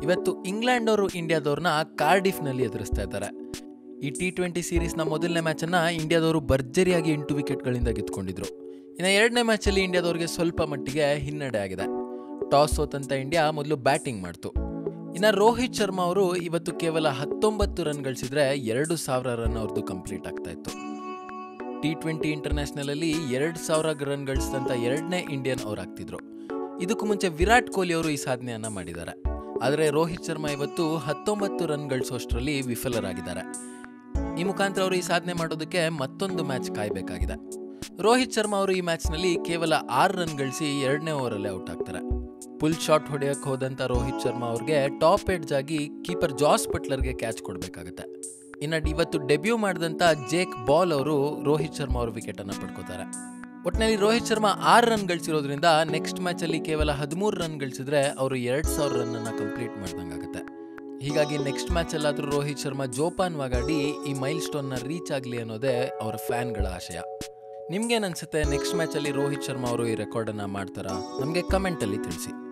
ಇವತ್ತು ಇಂಗ್ಲೆಂಡ್ ಅವರು ಇಂಡಿಯಾದವ್ರನ್ನ ಕಾರ್ಡಿಫ್ನಲ್ಲಿ ಎದುರಿಸ್ತಾ ಇದ್ದಾರೆ ಈ ಟಿ ಟ್ವೆಂಟಿ ಸೀರೀಸ್ನ ಮೊದಲನೇ ಮ್ಯಾಚನ್ನು ಇಂಡಿಯಾದವರು ಭರ್ಜರಿಯಾಗಿ ಎಂಟು ವಿಕೆಟ್ಗಳಿಂದ ಗೆದ್ಕೊಂಡಿದ್ರು ಇನ್ನು ಎರಡನೇ ಮ್ಯಾಚಲ್ಲಿ ಇಂಡಿಯಾದವ್ರಿಗೆ ಸ್ವಲ್ಪ ಮಟ್ಟಿಗೆ ಹಿನ್ನಡೆ ಆಗಿದೆ ಟಾಸ್ ಸೋತಂತ ಇಂಡಿಯಾ ಮೊದಲು ಬ್ಯಾಟಿಂಗ್ ಮಾಡ್ತು ಇನ್ನು ರೋಹಿತ್ ಶರ್ಮಾ ಅವರು ಇವತ್ತು ಕೇವಲ ಹತ್ತೊಂಬತ್ತು ರನ್ ಗಳಿಸಿದ್ರೆ ಎರಡು ಸಾವಿರ ರನ್ ಅವ್ರದ್ದು ಕಂಪ್ಲೀಟ್ ಆಗ್ತಾ ಇತ್ತು ಟಿ ಟ್ವೆಂಟಿ ಇಂಟರ್ನ್ಯಾಷನಲಲ್ಲಿ ಎರಡು ಸಾವಿರ ರನ್ ಗಳಿಸಿದಂಥ ಎರಡನೇ ಇಂಡಿಯನ್ ಅವ್ರು ಆಗ್ತಿದ್ರು ಇದಕ್ಕೂ ಮುಂಚೆ ವಿರಾಟ್ ಕೊಹ್ಲಿ ಅವರು ಈ ಸಾಧನೆಯನ್ನ ಮಾಡಿದ್ದಾರೆ ಆದರೆ ರೋಹಿತ್ ಶರ್ಮಾ ಇವತ್ತು ಹತ್ತೊಂಬತ್ತು ರನ್ ಗಳಿಸೋಷ್ಟರಲ್ಲಿ ವಿಫಲರಾಗಿದ್ದಾರೆ ಈ ಮುಖಾಂತರ ಅವರು ಈ ಸಾಧನೆ ಮಾಡೋದಕ್ಕೆ ಮತ್ತೊಂದು ಮ್ಯಾಚ್ ಕಾಯಬೇಕಾಗಿದೆ ರೋಹಿತ್ ಶರ್ಮಾ ಅವರು ಈ ಮ್ಯಾಚ್ನಲ್ಲಿ ಕೇವಲ ಆರು ರನ್ ಗಳಿಸಿ ಎರಡನೇ ಓವರಲ್ಲೇ ಔಟ್ ಆಗ್ತಾರೆ ಫುಲ್ ಶಾಟ್ ಹೊಡೆಯಕ್ಕೆ ಹೋದಂಥ ರೋಹಿತ್ ಶರ್ಮಾ ಅವ್ರಿಗೆ ಟಾಪ್ ಎಡ್ಜ್ ಆಗಿ ಕೀಪರ್ ಜಾಸ್ ಬಟ್ಲರ್ಗೆ ಕ್ಯಾಚ್ ಕೊಡಬೇಕಾಗುತ್ತೆ ಇನ್ನು ಇವತ್ತು ಡೆಬ್ಯೂ ಮಾಡಿದಂಥ ಜೇಕ್ ಬಾಲ್ ಅವರು ರೋಹಿತ್ ಶರ್ಮಾ ಅವ್ರ ವಿಕೆಟನ್ನು ಪಡ್ಕೋತಾರೆ ಒಟ್ಟಿನಲ್ಲಿ ರೋಹಿತ್ ಶರ್ಮಾ ಆರು ರನ್ ಗಳಿಸಿರೋದ್ರಿಂದ ನೆಕ್ಸ್ಟ್ ಮ್ಯಾಚಲ್ಲಿ ಕೇವಲ ಹದಿಮೂರು ರನ್ ಗಳಿಸಿದ್ರೆ ಅವರು ಎರಡು ಸಾವಿರ ರನ್ನನ್ನು ಕಂಪ್ಲೀಟ್ ಮಾಡ್ದಂಗಾಗುತ್ತೆ ಹೀಗಾಗಿ ನೆಕ್ಸ್ಟ್ ಮ್ಯಾಚಲ್ಲಾದರೂ ರೋಹಿತ್ ಶರ್ಮಾ ಜೋಪಾನವಾಗಾಡಿ ಈ ಮೈಲ್ ಸ್ಟೋನ್ನ ರೀಚ್ ಆಗಲಿ ಅನ್ನೋದೇ ಅವರ ಫ್ಯಾನ್ಗಳ ಆಶಯ ನಿಮ್ಗೇನು ಅನ್ಸುತ್ತೆ ನೆಕ್ಸ್ಟ್ ಮ್ಯಾಚಲ್ಲಿ ರೋಹಿತ್ ಶರ್ಮಾ ಅವರು ಈ ರೆಕಾರ್ಡನ್ನು ಮಾಡ್ತಾರಾ ನಮಗೆ ಕಮೆಂಟಲ್ಲಿ ತಿಳಿಸಿ